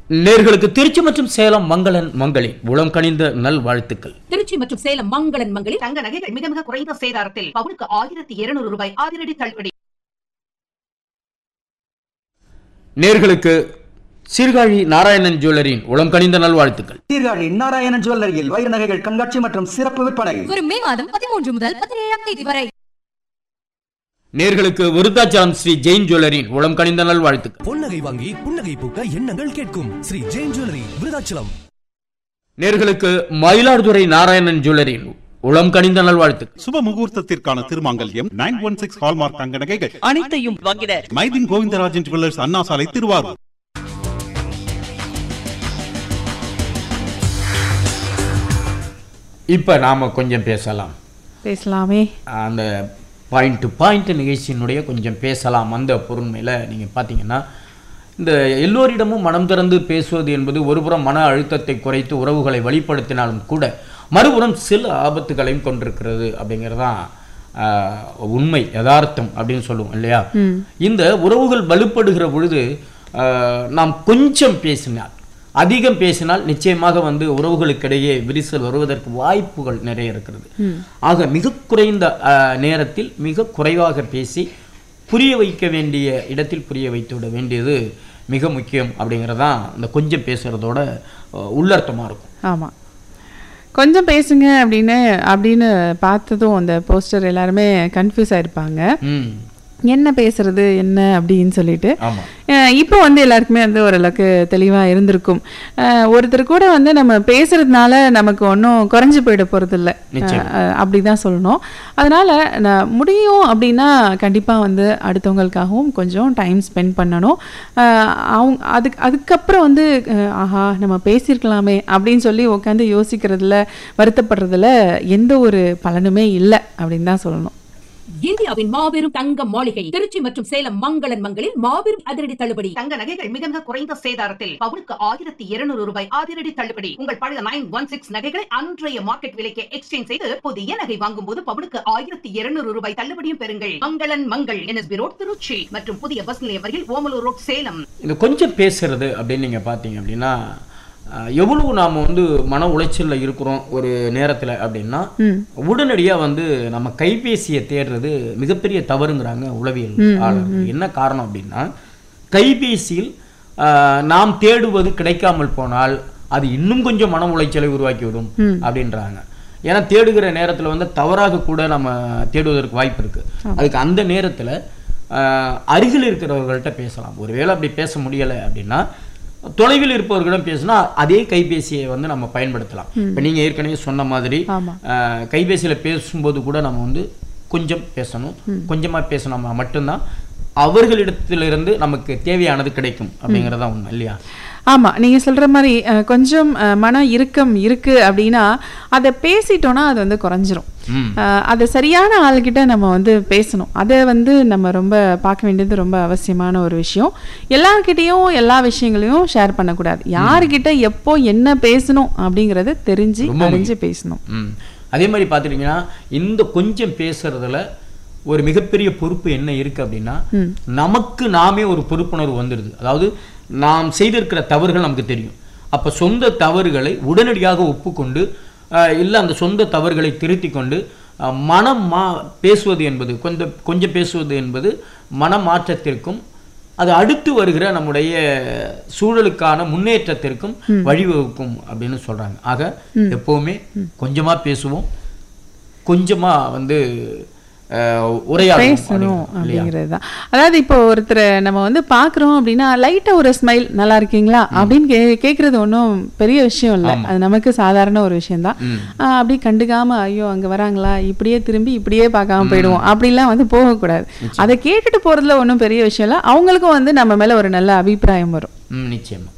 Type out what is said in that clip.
நேர்களுக்கு திருச்சி மற்றும் சேலம் மங்களன் மங்களின் உளம் கனிந்த நல் வாழ்த்துக்கள் திருச்சி மற்றும் சேலம் மங்களன் மங்களில் தங்க நகைகள் மிக மிக குறைந்த சேதாரத்தில் பவுனுக்கு ஆயிரத்தி இருநூறு ரூபாய் அதிரடி தள்ளுபடி நேர்களுக்கு சீர்காழி நாராயணன் ஜுவல்லரின் உளம் கனிந்த நல்வாழ்த்துக்கள் சீர்காழி நாராயணன் ஜுவல்லரியில் வைர நகைகள் கண்காட்சி மற்றும் சிறப்பு விற்பனை வரும் மே மாதம் பதிமூன்று முதல் பதினேழாம் தேதி வரை நேர்களுக்கு விருத்தாச்சலம் ஸ்ரீ ஜெயின் ஜுவல்லரின் உளம் கனிந்த நல்வாழ்த்துக்கள் பொன்னகை வாங்கி புன்னகை பூக்க எண்ணங்கள் கேட்கும் ஸ்ரீ ஜெயின் ஜுவல்லரி விருதாச்சலம் நேர்களுக்கு மயிலாடுதுறை நாராயணன் ஜுவல்லரின் உளம் கனிந்த நல்வாழ்த்துக்கள் சுப முகூர்த்தத்திற்கான திருமாங்கல்யம் நைன் ஒன் சிக்ஸ் ஹால்மார்க் தங்க நகைகள் அனைத்தையும் வாங்கிட மைதின் கோவிந்தராஜன் ஜுவல்லர்ஸ் அண்ணா சாலை திருவாரூர் இப்போ நாம் கொஞ்சம் பேசலாம் பேசலாமே அந்த பாயிண்ட் டு பாயிண்ட் நிகழ்ச்சியினுடைய கொஞ்சம் பேசலாம் அந்த பொருண்மையில் நீங்கள் பார்த்தீங்கன்னா இந்த எல்லோரிடமும் மனம் திறந்து பேசுவது என்பது ஒருபுறம் மன அழுத்தத்தை குறைத்து உறவுகளை வழிப்படுத்தினாலும் கூட மறுபுறம் சில ஆபத்துகளையும் கொண்டிருக்கிறது அப்படிங்கிறதான் ஆஹ், உண்மை யதார்த்தம் அப்படின்னு சொல்லுவோம் இல்லையா இந்த உறவுகள் வலுப்படுகிற பொழுது ஆஹ், நாம் கொஞ்சம் பேசினால் அதிகம் பேசினால் நிச்சயமாக வந்து உறவுகளுக்கிடையே விரிசல் வருவதற்கு வாய்ப்புகள் நிறைய இருக்கிறது ஆக மிக குறைந்த அஹ், நேரத்தில் மிக குறைவாக பேசி புரிய வைக்க வேண்டிய இடத்தில் புரிய வைத்து விட வேண்டியது மிக முக்கியம் அப்படிங்கிறதான் இந்த கொஞ்சம் பேசுறதோட அஹ், உள்ளர்த்தமா இருக்கும் ஆமாம் கொஞ்சம் பேசுங்க அப்படின்னு அப்படின்னு பார்த்ததும் அந்த போஸ்டர் எல்லாருமே கன்ஃபியூஸ் ஆயிருப்பாங்க ம் என்ன பேசுறது என்ன அப்படின்னு சொல்லிட்டு ஆமா அஹ் இப்போ வந்து எல்லாருக்குமே வந்து ஓரளவுக்கு தெளிவாக இருந்திருக்கும் அஹ் ஒருத்தர் கூட வந்து நம்ம பேசுறதுனால நமக்கு ஒன்றும் குறைஞ்சு போயிட போகிறது இல்லை நிச்சயம். அப்படி தான் சொல்லணும் அதனால நான் முடியும் அப்படின்னா கண்டிப்பாக வந்து அடுத்தவங்களுக்காகவும் கொஞ்சம் டைம் ஸ்பெண்ட் பண்ணணும் அஹ் அவங்க அதுக்கு அதுக்கப்புறம் வந்து அஹ் ஆஹா நம்ம பேசியிருக்கலாமே அப்படின்னு சொல்லி உட்காந்து யோசிக்கிறதுல வருத்தப்படுறதுல எந்த ஒரு பலனுமே இல்லை அப்படின்னு தான் சொல்லணும் இந்தியாவின் மாபெரும் தங்க மாளிகை திருச்சி மற்றும் சேலம் மங்களன் மங்களில் மாபெரும் அதிரடி தள்ளுபடி தங்க நகைகள் மிக மிக குறைந்த சேதாரத்தில் பவுனுக்கு ஆயிரத்தி இருநூறு ரூபாய் அதிரடி தள்ளுபடி உங்கள் பழைய நைன் ஒன் சிக்ஸ் நகைகளை அன்றைய மார்க்கெட் விலைக்கு எக்ஸ்சேஞ்ச் செய்து புதிய நகை வாங்கும் போது பவுனுக்கு ஆயிரத்தி இருநூறு ரூபாய் தள்ளுபடியும் பெறுங்கள் மங்களன் மங்கள் என்எஸ்பி ரோட் திருச்சி மற்றும் புதிய பஸ் நிலையம் வரையில் ஓமலூர் ரோட் சேலம் இந்த கொஞ்சம் பேசுறது அப்படின்னு நீங்கள் பார்த்தீங்க அப்படின்னா அஹ், எவ்வளவு நாம் வந்து மன உளைச்சலில் இருக்கிறோம் ஒரு நேரத்தில் அப்படின்னா உடனடியாக வந்து நம்ம கைபேசியை தேடுறது மிகப்பெரிய தவறுங்கிறாங்க உளவியல் ஆளர்கள் என்ன காரணம் அப்படின்னா கைபேசியில் அஹ், நாம் தேடுவது கிடைக்காமல் போனால் அது இன்னும் கொஞ்சம் மன உளைச்சலை உருவாக்கிவிடும் அப்படின்றாங்க ஏன்னா தேடுகிற நேரத்தில் வந்து தவறாக கூட நம்ம தேடுவதற்கு வாய்ப்பு இருக்கு அதுக்கு அந்த நேரத்தில் அருகில் இருக்கிறவர்கள்ட்ட பேசலாம் ஒருவேளை அப்படி பேச முடியலை அப்படின்னா தொலைவில் இருப்பவர்களிடம் பேசினா அதே கைபேசியை வந்து நம்ம பயன்படுத்தலாம் இப்போ நீங்கள் ஏற்கனவே சொன்ன மாதிரி ஆமா. அஹ், கைபேசியில பேசும்போது கூட நம்ம வந்து கொஞ்சம் பேசணும் கொஞ்சமா பேசினோம்னா மட்டும்தான் அவர்களிடத்திலிருந்து நமக்கு தேவையானது கிடைக்கும் அப்படிங்கறதுதான் உண்மை இல்லையா ஆமா நீங்க சொல்ற மாதிரி அஹ், கொஞ்சம் அஹ், மன இறுக்கம் இருக்கு அப்படின்னா அதை பேசிட்டோம்னா அது வந்து குறைஞ்சிரும் ம். அஹ், அதை சரியான ஆள்கிட்ட நம்ம வந்து பேசணும் அதை வந்து நம்ம ரொம்ப பார்க்க வேண்டியது ரொம்ப அவசியமான ஒரு விஷயம் எல்லார்கிட்டயும் எல்லா விஷயங்களையும் ஷேர் பண்ணக்கூடாது யாருக்கிட்ட எப்போ என்ன பேசணும் அப்படிங்கறத தெரிஞ்சு ரொம்ப அறிஞ்சு பேசணும் ம் அதே மாதிரி பார்த்துட்டிங்கன்னா இந்த கொஞ்சம் பேசுறதுல ஒரு மிகப்பெரிய பொறுப்பு என்ன இருக்கு அப்படின்னா நமக்கு நாமே ஒரு பொறுப்புணர்வு வந்துடுது அதாவது நாம் செய்திருக்கிற தவறுகள் நமக்கு தெரியும் அப்ப சொந்த தவறுகளை உடனடியாக ஒப்புக்கொண்டு அஹ், இல்ல அந்த சொந்த தவறுகளை திருத்தி கொண்டு அஹ், மனம் மா பேசுவது என்பது கொஞ்சம் கொஞ்சம் பேசுவது என்பது மனமாற்றத்திற்கும் அது அடுத்து வருகிற நம்முடைய சூழலுக்கான முன்னேற்றத்திற்கும் வழிவகுக்கும் அப்படின்னு சொல்றாங்க ஆக எப்பவுமே கொஞ்சமா பேசுவோம் கொஞ்சமா வந்து அஹ், உரையாடுவோம் பேசணும் அப்படிங்கிறது, இல்லையா? அப்படிங்கிறது தான் அதாவது இப்போ ஒருத்தரை நம்ம வந்து பார்க்குறோம் அப்படின்னா லைட்டாக ஒரு ஸ்மைல் நல்லா இருக்கீங்களா அப்படின்னு கே கேட்குறது ஒன்றும் பெரிய விஷயம் இல்லை அது நமக்கு சாதாரண ஒரு விஷயம்தான் ஆஹ் அப்படி கண்டுக்காம ஐயோ அங்கே வராங்களா இப்படியே திரும்பி இப்படியே பார்க்காம போயிடுவோம் அப்படிலாம் வந்து போகக்கூடாது அதை கேட்டுட்டு போகிறதுல ஒன்றும் பெரிய விஷயம் இல்லை அவங்களுக்கும் வந்து நம்ம மேலே ஒரு நல்ல அபிப்பிராயம் வரும் ம் நிச்சயமா